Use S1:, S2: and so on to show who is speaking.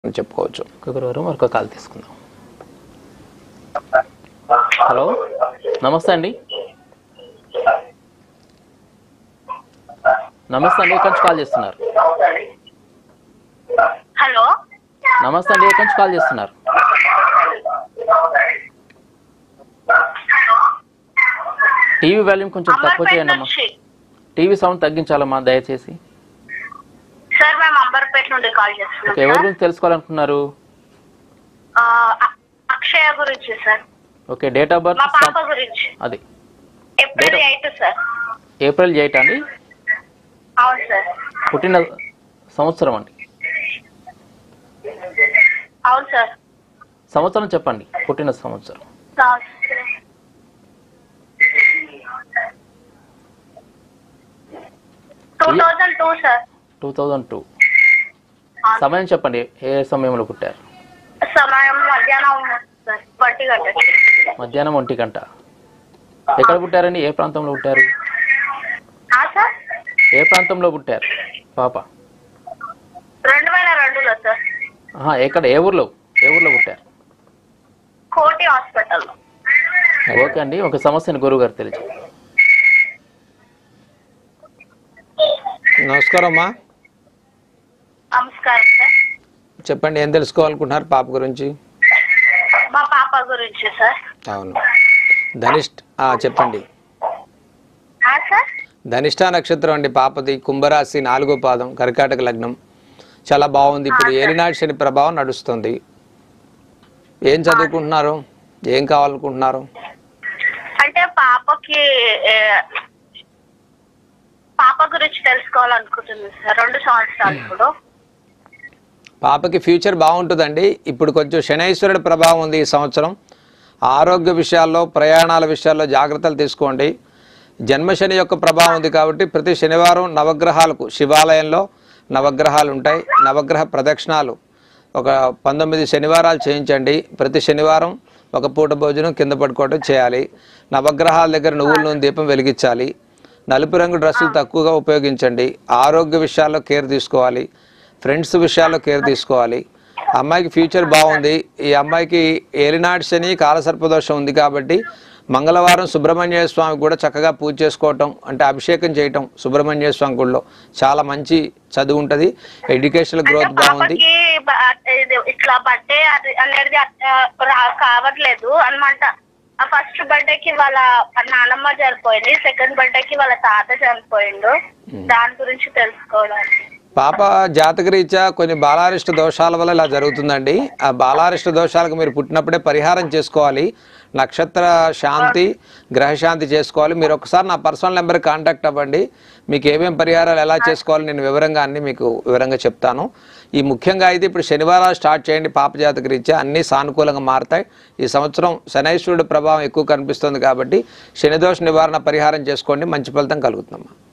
S1: అని చెప్పుకోవచ్చు
S2: ఒక గురువారం మరొక కాల్ తీసుకుందాం హలో నమస్తే అండి నమస్తే అండి ఎక్కడి నుంచి కాల్ చేస్తున్నారు
S3: హలో
S2: నమస్తే అండి ఎక్కడి నుంచి కాల్ చేస్తున్నారు టీవీ వాల్యూమ్ కొంచెం తక్కువ
S3: అంబర్పేట
S2: చేయండి అమ్మా
S3: నుంచి
S2: టీవీ సౌండ్ తగ్గించాలమ్మా దయచేసి
S3: సార్ మేము అంబర్పేట నుండి కాల్ చేస్తున్నాం
S2: ఓకే ఎవరి
S3: సార్.
S2: గురించి తెలుసుకోవాలనుకున్నారు
S3: ఆ, అ- అక్షయ గురించి సార్
S2: ఓకే డేట్ ఆఫ్
S3: మా
S2: బర్త్
S3: పాప గురించి
S2: అది
S3: April
S2: Date-
S3: eight sir
S2: April eight అండి
S3: అవును సార్
S2: పుట్టిన సంవత్సరం అండి
S3: అవును సార్
S2: సంవత్సరం చెప్పండి పుట్టిన సంవత్సరం
S3: two thousand two sir
S2: two thousand two సమయం చెప్పండి ఏ సమయంలో పుట్టారు
S3: సమయం మధ్యాహ్నం సార్ బట్టి గంట
S2: మధ్యాహ్నం ఒంటి గంట ఎక్కడ పుట్టారండి ఏ ప్రాంతంలో పుట్టారు
S3: ఆ, సార్
S2: ఏ ప్రాంతంలో పుట్టారు పాప
S3: రెండు వేల రెండులో సార్
S2: ఆహా, ఎక్కడ ఏ ఊర్లో ఏ ఊర్లో పుట్టారు
S3: కోటి హాస్పిటల్లో
S2: ఓకే అండి ఒక సమస్యను గురువు గారు తెలియజేయండి
S1: నమస్కారం అమ్మా
S3: నమస్కారం సార్
S1: చెప్పండి ఏం తెలుసుకోవాలనుకుంటున్నారు పాప గురించి
S3: మా పాప గురించి సార్
S1: అవును ధనిష్ట ఆ, చెప్పండి
S3: ఆ, సార్
S1: ధనిష్ట నక్షత్రం అండి పాపది కుంభరాశి నాలుగో పాదం కర్కాటక లగ్నం చాలా బాగుంది ఇప్పుడు ఏలినాటి శని ప్రభావం నడుస్తుంది ఏం చదువుకుంటున్నారు ఏం కావాలనుకుంటున్నారు
S3: అంటే పాపకి ఏ, పాప గురించి తెలుసుకోవాలనుకుంటుంది సార్ రెండు సంవత్సరాలు ఇప్పుడు
S1: పాపకి ఫ్యూచర్ బాగుంటుందండి ఇప్పుడు కొంచెం శనైశ్వరుడి ప్రభావం ఉంది ఈ సంవత్సరం ఆరోగ్య విషయాల్లో ప్రయాణాల విషయాల్లో జాగ్రత్తలు తీసుకోండి జన్మశని యొక్క ప్రభావం ఉంది కాబట్టి ప్రతి శనివారం నవగ్రహాలకు శివాలయంలో నవగ్రహాలు ఉంటాయి నవగ్రహ ప్రదక్షిణాలు ఒక పంతొమ్మిది శనివారాలు చేయించండి ప్రతి శనివారం ఒక పూట భోజనం కింద పడుకోవడం చేయాలి నవగ్రహాల దగ్గర నువ్వుల నూనె దీపం వెలిగించాలి నలుపు రంగు డ్రెస్సులు తక్కువగా ఉపయోగించండి ఆరోగ్య విషయాల్లో కేర్ తీసుకోవాలి ఫ్రెండ్స్ విషయాల్లో కేర్ తీసుకోవాలి అమ్మాయికి ఫ్యూచర్ బాగుంది ఈ అమ్మాయికి ఏలినాటి శని కాలసర్పదోషం ఉంది కాబట్టి మంగళవారం సుబ్రహ్మణ్య స్వామి కూడా చక్కగా పూజ చేసుకోవటం అంటే అభిషేకం చేయటం సుబ్రహ్మణ్య స్వామి గుడిలో చాలా మంచి చదువు ఉంటుంది ఎడ్యుకేషనల్
S3: అంటే
S1: గ్రోత్ బాగుంది
S3: పాపకి బ- ఇది ఇట్లా బర్త్డే అది అనేది అట్లా రా- కావట్లేదు అనమాట ఫస్ట్ బర్త్డే కి వాళ్ళ నానమ్మ చనిపోయింది సెకండ్ బర్త్డే కి వాళ్ళ తాత చనిపోయిండు దాని గురించి తెలుసుకోవడానికి
S1: పాప జాతకరీత్యా కొన్ని బాలారిష్ట దోషాల వల్ల ఇలా జరుగుతుందండి ఆ బాలారిష్ట దోషాలకు మీరు పుట్టినప్పుడే పరిహారం చేసుకోవాలి నక్షత్ర శాంతి గ్రహశాంతి చేసుకోవాలి మీరు ఒకసారి నా పర్సనల్ నెంబర్ కాంటాక్ట్ అవ్వండి మీకు ఏమేం పరిహారాలు ఎలా చేసుకోవాలి నేను వివరంగా అన్ని మీకు వివరంగా చెప్తాను ఈ ముఖ్యంగా అయితే ఇప్పుడు శనివారాలు స్టార్ట్ చేయండి పాప జాతక రీత్యా అన్నీ సానుకూలంగా మారతాయి ఈ సంవత్సరం శనైశ్వరుడు ప్రభావం ఎక్కువ కనిపిస్తుంది కాబట్టి శనిదోష నివారణ పరిహారం చేసుకోండి మంచి ఫలితం కలుగుతుందమ్మా